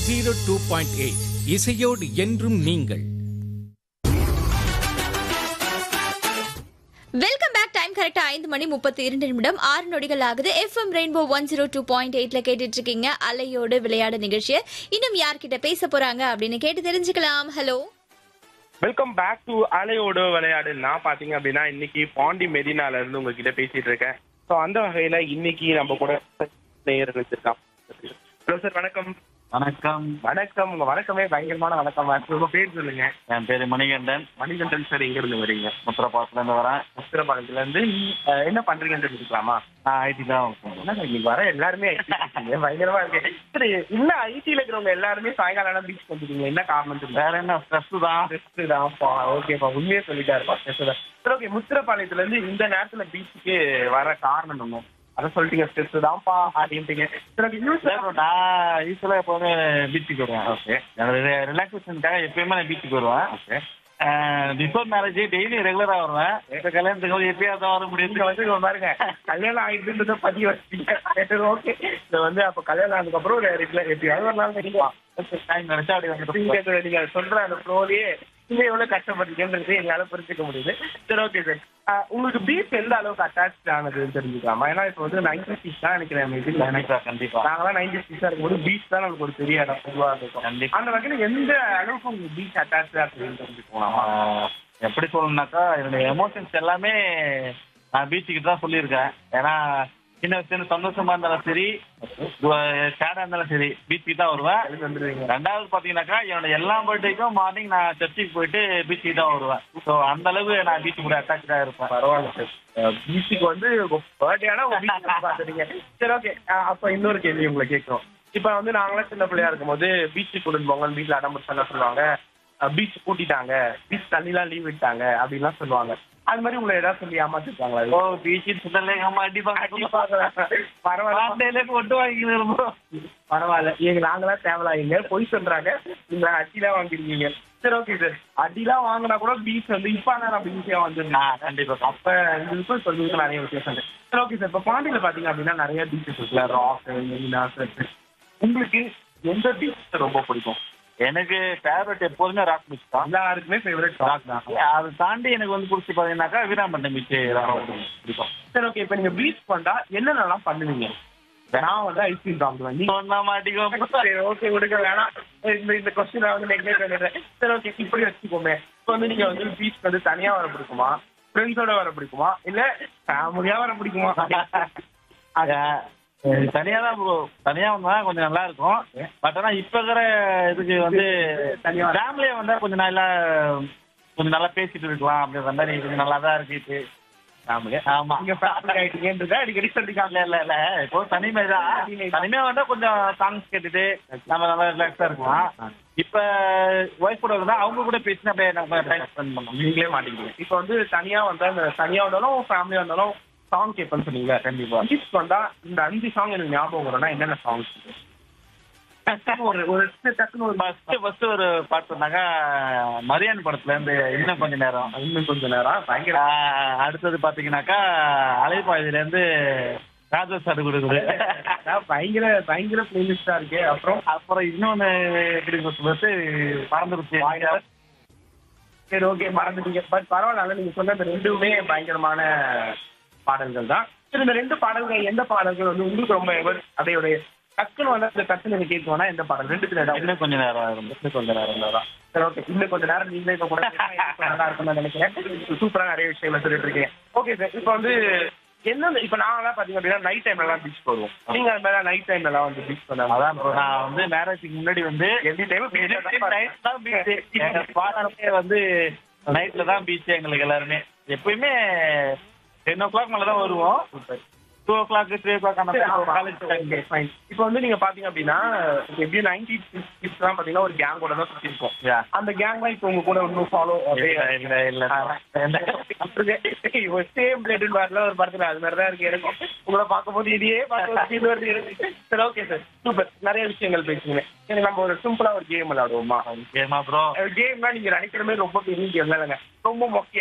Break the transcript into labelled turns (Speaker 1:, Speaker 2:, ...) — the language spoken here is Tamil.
Speaker 1: ஜீரோ டூ பாயிண்ட் எயிட் இசையோடு என்றும் நீங்கள்
Speaker 2: வெல்கம் பேக் டைம் கரெக்டா ஐந்து மணி முப்பத்தி இரண்டு நிமிடம் ஆறு நொடிகள் ஆகுது FM rainbow one zero two point எயிட்ல கேட்டுட்டு இருக்கீங்க அலையோடு விளையாட நிகழ்ச்சியை இன்னும் யார்கிட்ட பேச போறாங்க அப்படின்னு கேட்டு தெரிஞ்சுக்கலாம் ஹலோ
Speaker 3: வெல்கம் பேக் டு அலையோடு விளையாடு நான் பாத்தீங்க அப்படின்னா இன்னைக்கு பாண்டி மெரினால இருந்து உங்ககிட்ட பேசிட்டு இருக்கேன் ஸோ அந்த வகையில இன்னைக்கு நம்ம கூட நேயர் வச்சிருக்கான் ஹலோ சார் வணக்கம்
Speaker 4: வணக்கம்
Speaker 3: வணக்கம் உங்க வணக்கமே பயங்கரமான வணக்கம் உங்க பேர் சொல்லுங்க
Speaker 4: என் பேரு மணிகண்டன்
Speaker 3: மணிகண்டன் சார் எங்க இருந்து வரீங்க
Speaker 4: முத்திரப்பாத்துல இருந்து வரேன்
Speaker 3: உத்திரபாளையத்துல இருந்து அஹ், என்ன பண்றீங்கன்னு தெரிஞ்சுக்கலாமா
Speaker 4: நான் ஐடி தான் work பண்றேன்.
Speaker 3: என்ன சார் இன்னைக்கு வர எல்லாருமே IT இருக்கீங்க. பயங்கரமா இருக்கு சரி இன்னும் ஐடில இருக்கிறவங்க எல்லாருமே சாயங்காலம் பீச் வந்துருக்கீங்க என்ன காரணம் தெரியல
Speaker 4: வேற என்ன ஸ்ட்ரெஸ் தான்
Speaker 3: ரெஸ்ட் தான்ப்பா ஓகேப்பா உண்மையே சொல்லிட்டாருப்பா சரி ஓகே முத்திரப்பாளையத்துல இருந்து இந்த நேரத்துல பீச்சுக்கு வர காரணம் என்ன அதை சொல்லிட்டீங்க ஸ்ட்ரெஸ் தான்ப்பா அப்படின்ட்டீங்க சரி okay, news
Speaker 4: சரி bro, நான் யூஸ்வலா எப்பவுமே பீச்சுக்கு வருவேன்
Speaker 3: ஓகே
Speaker 4: என்னோட ரிலாக்ஸேஷனுக்காக எப்பயுமே நான் பீச்சுக்கு வருவேன்
Speaker 3: ஓகே
Speaker 4: பிஃபோர் மேரேஜ் டெய்லி ரெகுலரா வருவேன் இப்ப கல்யாணத்துக்கு போது எப்பயாவது தான் வர
Speaker 3: நீங்க
Speaker 4: முடியும்
Speaker 3: வந்து இங்க பாருங்க கல்யாணம் ஆயிட்டுன்றத பதிவு வச்சுட்டீங்க ஓகே இது வந்து அப்ப கல்யாணம் ஆனதுக்கு ஒரு ரெகுலர் எப்பயாவது ஒரு நாள் தெரியுமா
Speaker 4: டைம் நினைச்சா அப்படி வந்துட்டு
Speaker 3: நீங்க நீங்க சொல்ற அந்த ப்ரோலயே நீங்க எவ்வளவு கஷ்டப்பட்டீங்கன்றது எங்களால புரிஞ்சுக்க முடியுது சரி ஓகே சார் உங்களுக்கு பீச் எந்த அளவுக்கு அட்டாச் ஆனதுன்னு தெரிஞ்சுக்கலாமா ஏன்னா இப்போ வந்து நைன்டி சிக்ஸ் தான் நினைக்கிறேன் maybe.
Speaker 4: கண்டிப்பா கண்டிப்பா
Speaker 3: நாங்களாம் நைன்டி சிக்ஸா இருக்கும்போது பீச் தான் நமக்கு ஒரு பெரிய இடம் பொதுவா இருக்கும்
Speaker 4: கண்டிப்பா.
Speaker 3: அந்த வகையில எந்த அளவுக்கு உங்களுக்கு பீச் அட்டாச் அப்படின்னு தெரிஞ்சுக்கலாமா
Speaker 4: ஆஹ், எப்படி சொல்லணும்னாக்கா என்னுடைய எமோஷன்ஸ் எல்லாமே நான் பீச்சுக்கு தான் சொல்லியிருக்கேன் ஏன்னா சின்ன வயசுல சந்தோஷமா இருந்தாலும் சரி சேடா இருந்தாலும் சரி பீச்சுக்கு தான் வருவேன்
Speaker 3: கிளம்பி வந்துருவீங்க
Speaker 4: ரெண்டாவது பாத்தீங்கன்னாக்கா என்னோட எல்லா பர்த்டேக்கும் மார்னிங் நான் சர்ச்சுக்கு போயிட்டு பீச்சுக்கு தான் வருவேன் ஸோ அந்த அளவு நான் பீச்சு கூட அட்டாச்சா இருப்பேன்
Speaker 3: பரவாயில்ல சார் பீச்சுக்கு வந்து பர்த்டேனா பீச் பாத்துறீங்க சரி ஓகே அப்ப இன்னொரு கேள்வி உங்களை கேட்கிறோம் இப்ப வந்து நாங்களாம் சின்ன பிள்ளையா இருக்கும்போது பீச்சுக்கு கூட்டிட்டு போங்க வீட்டுல அடம்பிடிச்சு என்ன சொல்லுவாங்க பீச் கூட்டிட்டாங்க பீச் தண்ணிலாம் லீவ் விட்டாங்க அப்படின்லாம் சொல்லுவாங்க அது மாதிரி உங்களை ஏதாவது சொல்லி ஏமாத்திருக்காங்களா
Speaker 4: ஓ பீச்சு சுத்தலே அம்மா அடிப்பாங்க
Speaker 3: பரவாயில்ல
Speaker 4: பாண்டையில கொண்டு வாங்கிக்கிறோம்
Speaker 3: பரவாயில்ல எங்க நாங்களாம் தேவலாயிங்க பொய் சொல்றாங்க நீங்க அடிலாம் வாங்கிருக்கீங்க சரி ஓகே சார் அடிலாம் வாங்கினா கூட பீச் வந்து இப்ப நான் பீச்சா வந்துருந்தேன்
Speaker 4: ஆ கண்டிப்பா
Speaker 3: அப்ப இதுக்கும் சொல்லுவதுக்கு நிறைய வித்தியாசம் இருக்கு சரி ஓகே சார் இப்ப பாண்டியில பாத்தீங்க அப்படின்னா நிறைய பீச்சஸ் இருக்குல்ல ராக் மெரினா உங்களுக்கு எந்த பீச் ரொம்ப பிடிக்கும்
Speaker 4: எனக்கு ஃபேவரட் எப்போதுமே ராக் பீச் தான்
Speaker 3: எல்லாருக்குமே ஃபேவரட் ராக் தான்
Speaker 4: அதை தாண்டி எனக்கு வந்து பிடிச்சி பாத்தீங்கன்னாக்கா வீராம்பட்டினம் பீச் பிடிக்கும்
Speaker 3: சரி ஓகே இப்ப நீங்க பீச் வந்தா என்னென்னலாம் பண்ணுவீங்க நான் வந்து ஐஸ்கிரீம் சாப்பிடுவேன் நீங்க
Speaker 4: சொன்னா மாட்டிக்கோ
Speaker 3: சரி ஓகே விடுங்க வேணாம் இந்த இந்த கொஸ்டின் வந்து நெக்லெக்ட் பண்ணிடுறேன் சரி ஓகே இப்படி வச்சுக்கோமே இப்போ வந்து நீங்க வந்து பீச் வந்து தனியா வர பிடிக்குமா ஃப்ரெண்ட்ஸோட வர பிடிக்குமா இல்ல ஃபேமிலியா வர பிடிக்குமா
Speaker 4: தனியா தான் ப்ரோ தனியா வந்தா கொஞ்சம் நல்லா இருக்கும் பட் ஆனா இப்ப இருக்கிற இதுக்கு வந்து
Speaker 3: தனியா
Speaker 4: ஃபேமிலியா வந்தா கொஞ்சம் நல்லா கொஞ்சம் நல்லா பேசிட்டு இருக்கலாம் அப்படின்ற மாதிரி கொஞ்சம் நல்லா தான் இருக்கு இப்போ ஃபேமிலி ஆமா
Speaker 3: நீங்க ஃபேமிலி ஆயிட்டீங்கன்றத அடிக்கடி சொல்லிக்காங்க
Speaker 4: இல்ல இல்ல இல்ல இப்போ தனிமை தான் தனிமையா வந்தா கொஞ்சம் சாங்ஸ் கேட்டுட்டு நம்ம நல்லா ரிலாக்ஸா இருக்கலாம் இப்ப ஒய்ஃப் கூட இருந்தா அவங்க கூட பேசினா அப்படியே நம்ம டைம் ஸ்பெண்ட் பண்ணலாம்
Speaker 3: நீங்களே மாட்டீங்க இப்போ வந்து தனியா வந்தா இந்த தனியா வந்தாலும் ஃபேமிலியா வந்தாலும் சாங் கேட்பேன்னு சொன்னீங்க
Speaker 4: கண்டிப்பா
Speaker 3: பீச் வந்தா இந்த அஞ்சு சாங் எனக்கு ஞாபகம் வரும்னா என்னென்ன சாங்ஸ் ஒரு ஒரு டக்குன்னு ஒரு
Speaker 4: ஃபர்ஸ்ட் ஃபர்ஸ்ட் ஒரு பாட்டு சொன்னாங்க மரியான் படத்துல இருந்து இன்னும் கொஞ்ச நேரம்
Speaker 3: இன்னும் கொஞ்ச நேரம் பயங்கர
Speaker 4: ஆஹ் அடுத்தது பாத்தீங்கன்னாக்கா அலைப்பாயுதுல இருந்து ராஜா சார் கொடுக்குது
Speaker 3: அதான் பயங்கர பயங்கர பிளேலிஸ்டா இருக்கு அப்புறம்
Speaker 4: அப்புறம் இன்னொன்னு எப்படி சொல்றது மறந்துருச்சு
Speaker 3: சரி ஓகே மறந்துட்டீங்க பட் பரவாயில்ல நீங்க சொன்ன இந்த ரெண்டுமே பயங்கரமான பாடல்கள் தான் சரி இந்த ரெண்டு பாடல்கள் எந்த பாடல்கள் வந்து உங்களுக்கு ரொம்ப ever- அதையோட டக்குன்னு வந்து அந்த டக்குன்னு நீங்க கேட்கணும்னா எந்த பாடல் ரெண்டுத்துல ஏதாவது
Speaker 4: இன்னும் கொஞ்ச நேரம் ஆகும்
Speaker 3: இன்னும் கொஞ்ச நேரம் தான் சரி ஓகே இன்னும் கொஞ்ச நேரம் நீங்களே இப்ப கூட பேசினா எனக்கு நல்லா இருக்கும்னு நினைக்கிறேன் சூப்பரா நிறைய விஷயங்களை சொல்லிட்டு இருக்கீங்க ஓகே சார் இப்போ வந்து என்ன இப்ப நாங்களாம் பாத்தீங்க அப்படின்னா நைட் டைம்ல எல்லாம் பீச் போடுவோம் நீங்க அது மாதிரி நைட் டைம்ல எல்லாம் வந்து பீச் பண்ணலாம்
Speaker 4: அதான் bro, நான் வந்து மேரேஜுக்கு முன்னாடி வந்து
Speaker 3: எவ்ரி டைம்
Speaker 4: நைட் தான் பீச் எங்க ஸ்பாட்லயே வந்து நைட்ல தான் பீச் எங்களுக்கு எல்லாருமே எப்பயுமே டென் ஓ கிளாக் மேல தான் வருவோம் two o'clock three o'clock அந்த காலேஜ் டைம்
Speaker 3: இப்போ வந்து நீங்க பாத்தீங்க அப்படின்னா எப்படியும் நைன்டி கிட்ஸ் எல்லாம் பாத்தீங்கன்னா ஒரு கேங் கூட தான் சுத்தி இருக்கும்
Speaker 4: Yeah.
Speaker 3: அந்த கேங்லாம் இப்போ உங்க கூட இன்னும் ஃபாலோ
Speaker 4: இல்ல இல்ல இல்ல
Speaker 3: சேம் பிளேட் வரல ஒரு படத்துல அது மாதிரி தான் இருக்கு எனக்கும் உங்களை பார்க்கும்போது இதையே பார்க்கும்போது இது வருது எனக்கு. சரி ஓகே சார் சூப்பர் நிறைய விஷயங்கள் பேசுங்க சரி நம்ம ஒரு சிம்பிளா ஒரு கேம் விளையாடுவோமா
Speaker 4: கேமா ப்ரோ
Speaker 3: கேம்னா நீங்க நினைக்கிற மாதிரி ரொம்ப பெரிய கேம் இல்லைங்க ரொம்ப மொக்கையா